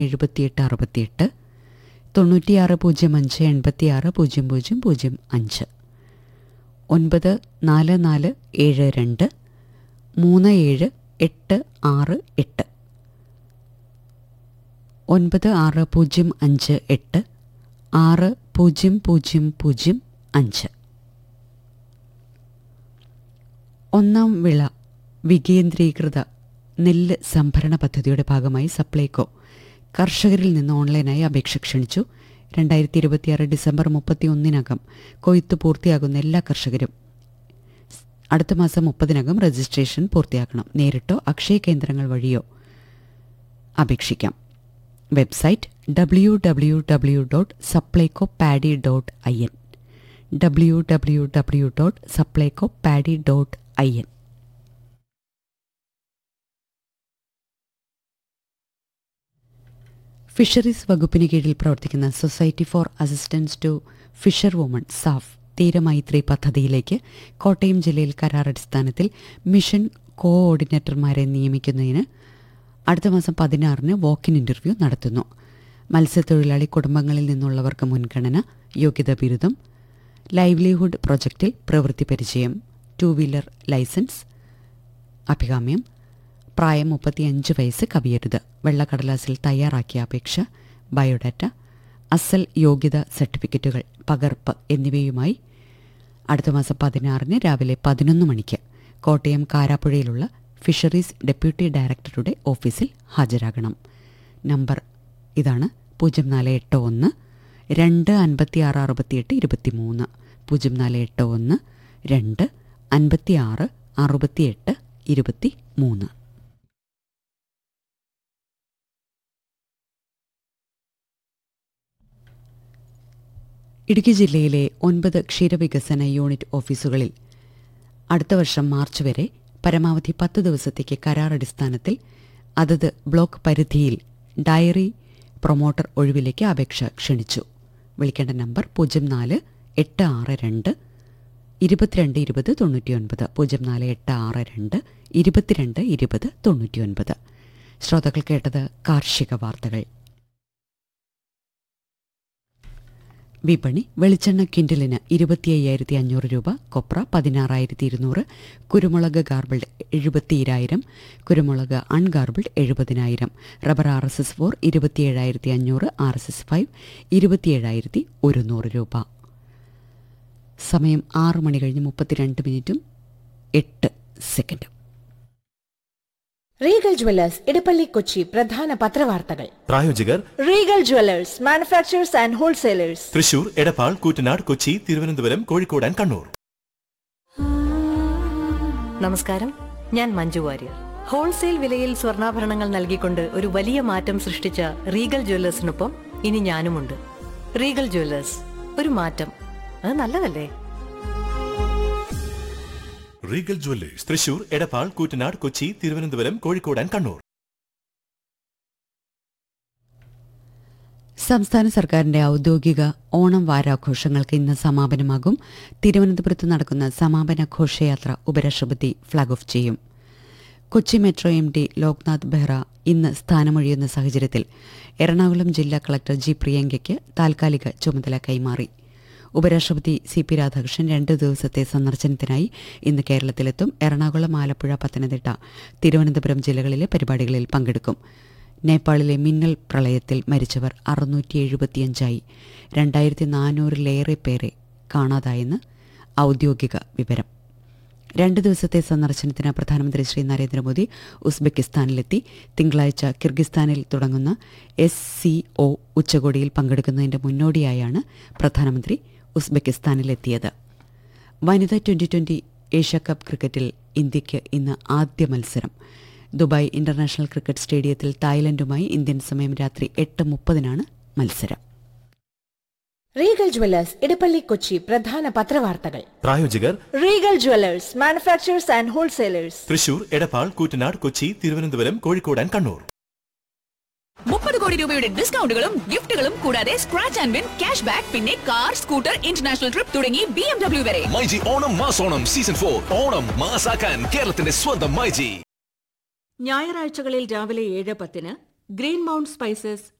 എഴുപത്തിയെട്ട് അറുപത്തിയെട്ട് തൊണ്ണൂറ്റിയാറ് പൂജ്യം അഞ്ച് എൺപത്തിയാറ് പൂജ്യം പൂജ്യം പൂജ്യം അഞ്ച് ഒൻപത് നാല് നാല് ഏഴ് രണ്ട് മൂന്ന് ഏഴ് എട്ട് ആറ് എട്ട് ഒൻപത് ആറ് പൂജ്യം അഞ്ച് എട്ട് ആറ് പൂജ്യം പൂജ്യം പൂജ്യം അഞ്ച് ഒന്നാം വിള വികേന്ദ്രീകൃത നെല്ല് സംഭരണ പദ്ധതിയുടെ ഭാഗമായി സപ്ലൈകോ കർഷകരിൽ നിന്ന് ഓൺലൈനായി അപേക്ഷ ക്ഷണിച്ചു രണ്ടായിരത്തി ഇരുപത്തിയാറ് ഡിസംബർ മുപ്പത്തി ഒന്നിനകം കൊയ്ത്ത് പൂർത്തിയാകുന്ന എല്ലാ കർഷകരും അടുത്ത മാസം മുപ്പതിനകം രജിസ്ട്രേഷൻ പൂർത്തിയാക്കണം നേരിട്ടോ അക്ഷയ കേന്ദ്രങ്ങൾ വഴിയോ അപേക്ഷിക്കാം website W W W dot Supplyco paddy dot I N W W W dot Supplyco paddy dot I N fisheries വകുപ്പിന് കീഴിൽ പ്രവർത്തിക്കുന്ന society for assistance to fisher woman SAF Theeramaithri പദ്ധതിയിലേക്ക് കോട്ടയം ജില്ലയിൽ കരാറടിസ്ഥാനത്തിൽ മിഷൻ കോഓർഡിനേറ്റർമാരെ നിയമിക്കുന്നതിന് അടുത്ത മാസം പതിനാറിന് വോക്കിൻ ഇന്റർവ്യൂ നടത്തുന്നു മത്സ്യത്തൊഴിലാളി കുടുംബങ്ങളിൽ നിന്നുള്ളവർക്ക് മുൻഗണന യോഗ്യതാ ബിരുദം ലൈവ്ലിഹുഡ് പ്രൊജക്റ്റിൽ പ്രവൃത്തി പരിചയം ടു വീലർ ലൈസൻസ് അഭികാമ്യം പ്രായം മുപ്പത്തിയഞ്ച് വയസ്സ് കവിയരുത് വെള്ളക്കടലാസിൽ തയ്യാറാക്കിയ അപേക്ഷ ബയോഡാറ്റ അസൽ യോഗ്യത സർട്ടിഫിക്കറ്റുകൾ പകർപ്പ് എന്നിവയുമായി അടുത്ത മാസം പതിനാറിന് രാവിലെ പതിനൊന്ന് മണിക്ക് കോട്ടയം കാരാപ്പുഴയിലുള്ള ഫിഷറീസ് ഡെപ്യൂട്ടി ഡയറക്ടറുടെ ഓഫീസിൽ ഹാജരാകണം നമ്പർ ഇതാണ് പൂജ്യം നാല് എട്ട് ഒന്ന് രണ്ട് അൻപത്തി ആറ് അറുപത്തിയെട്ട് ഇരുപത്തി മൂന്ന് പൂജ്യം നാല് എട്ട് ഒന്ന് രണ്ട് അൻപത്തി ആറ് അറുപത്തിയെട്ട് ഇരുപത്തി മൂന്ന് ഇടുക്കി ജില്ലയിലെ ഒൻപത് ക്ഷീരവികസന യൂണിറ്റ് ഓഫീസുകളിൽ അടുത്ത വർഷം മാർച്ച് വരെ പരമാവധി പത്ത് ദിവസത്തേക്ക് കരാറടിസ്ഥാനത്തിൽ അതത് ബ്ലോക്ക് പരിധിയിൽ ഡയറി പ്രൊമോട്ടർ ഒഴിവിലേക്ക് അപേക്ഷ ക്ഷണിച്ചു വിളിക്കേണ്ട നമ്പർ പൂജ്യം നാല് എട്ട് ആറ് രണ്ട് ഇരുപത്തിരണ്ട് ഇരുപത് തൊണ്ണൂറ്റിയൊൻപത് പൂജ്യം നാല് എട്ട് ആറ് രണ്ട് ഇരുപത്തിരണ്ട് ഇരുപത് തൊണ്ണൂറ്റിയൊൻപത് ശ്രോതാക്കൾ കേട്ടത് കാർഷിക വാർത്തകൾ വിപണി വെളിച്ചെണ്ണ ക്വിൻ്റലിന് ഇരുപത്തി അയ്യായിരത്തി അഞ്ഞൂറ് രൂപ കൊപ്ര പതിനാറായിരത്തി ഇരുന്നൂറ് കുരുമുളക് ഗാർബിൾഡ് എഴുപത്തിയേഴായിരം കുരുമുളക് അൺഗാർബിൾഡ് എഴുപതിനായിരം rubber R S S four ഇരുപത്തിയേഴായിരത്തി അഞ്ഞൂറ് ആർ എസ് എസ് ഫൈവ് ഇരുപത്തിയേഴായിരത്തി ഒരുന്നൂറ് രൂപ സമയം ആറ് മണി കഴിഞ്ഞ് മുപ്പത്തിരണ്ട് മിനിറ്റും എട്ട് സെക്കൻഡും റീഗൽ ജുവല്ലേഴ്സ് ഇടപ്പള്ളി കൊച്ചി പ്രധാന പത്രവാർത്തകൾ പ്രായോജകർ Regal jewellers manufacturers and wholesalers Thrissur Edappal Koottanad Kochi Thiruvananthapuram Kozhikode and Kannur നമസ്കാരം ഞാൻ മഞ്ജു വാര്യർ ഹോൾസെയിൽ വിലയിൽ സ്വർണ്ണാഭരണങ്ങൾ നൽകിക്കൊണ്ട് ഒരു വലിയ മാറ്റം സൃഷ്ടിച്ച റീഗൽ ജ്വല്ലേഴ്സിനൊപ്പം ഇനി ഞാനുമുണ്ട് റീഗൽ ജ്വല്ലേഴ്സ് ഒരു മാറ്റം അത് നല്ലതല്ലേ Regal jewellers Thrissur Edappal Koottanad Kochi Thiruvananthapuram Kozhikode and Kannur സംസ്ഥാന സർക്കാരിന്റെ ഔദ്യോഗിക ഓണം വാരാഘോഷങ്ങൾക്ക് ഇന്ന് സമാപനമാകും തിരുവനന്തപുരത്ത് നടക്കുന്ന സമാപന ഘോഷയാത്ര ഉപരാഷ്ട്രപതി ഫ്ളാഗ് ഓഫ് ചെയ്യും Kochi metro M D Loknath Behera ഇന്ന് സ്ഥാനമൊഴിയുന്ന സാഹചര്യത്തിൽ എറണാകുളം ജില്ലാ കളക്ടർ ജി പ്രിയങ്കയ്ക്ക് താൽക്കാലിക ചുമതല കൈമാറി ഉപരാഷ്ട്രപതി സി പി രാധാകൃഷ്ണൻ രണ്ട് ദിവസത്തെ സന്ദർശനത്തിനായി ഇന്ന് കേരളത്തിലെത്തും എറണാകുളം ആലപ്പുഴ പത്തനംതിട്ട തിരുവനന്തപുരം ജില്ലകളിലെ പരിപാടികളിൽ പങ്കെടുക്കും നേപ്പാളിലെ മിന്നൽ പ്രളയത്തിൽ മരിച്ചവർ അറുന്നൂറ്റി എഴുപത്തിയഞ്ചായി രണ്ടായിരത്തി നാനൂറിലേറെ പേരെ കാണാതായെന്ന് ഔദ്യോഗിക വിവരം രണ്ട് ദിവസത്തെ സന്ദർശനത്തിന് പ്രധാനമന്ത്രി ശ്രീ നരേന്ദ്രമോദി ഉസ്ബെക്കിസ്ഥാനിലെത്തി തിങ്കളാഴ്ച കിർഗിസ്ഥാനിൽ തുടങ്ങുന്ന എസ് സി ഒ ഉച്ചകോടിയിൽ പങ്കെടുക്കുന്നതിന്റെ മുന്നോടിയായാണ് പ്രധാനമന്ത്രി ഉസ്ബെക്കിസ്ഥാനിലെത്തിയത് വനിതാ ട്വന്റി ട്വന്റി ഏഷ്യാകപ്പ് ക്രിക്കറ്റിൽ ഇന്ത്യയ്ക്ക് ഇന്ന് ആദ്യ മത്സരം ദുബായ് ഇന്റർനാഷണൽ ക്രിക്കറ്റ് സ്റ്റേഡിയത്തിൽ തായ്ലൻഡുമായി ഇന്ത്യൻ സമയം രാത്രി എട്ട് മുപ്പതിനാണ് മത്സരം റീഗൽ ജുവല്ലേഴ്സ് ഇടപ്പള്ളി കൊച്ചി പ്രധാന പത്രവാർത്തകൾ പ്രായോജകർ Regal jewellers manufacturers and wholesalers Thrissur Edappal Koottanad Kochi Thiruvananthapuram Kozhikode and Kannur മുപ്പത് കോടി രൂപയുടെ ഡിസ്കൗണ്ടുകളും ഗിഫ്റ്റുകളും കൂടാതെ scratch and win cash back പിന്നെ കാർ സ്കൂട്ടർ ഇന്റർനാഷണൽ ട്രിപ്പ് തുടങ്ങി ബി എം ഡബ്ല്യു വരെ മൈജി ഓണം മാസോണം സീസൺ ഫോർ ഓണം മാസാക്കാൻ കേരളത്തിന്റെ സ്വന്തം മൈജി ഞായറാഴ്ചകളിൽ രാവിലെ ഏഴ് പത്തിന് ഗ്രീൻ മൗണ്ട് സ്പൈസസ്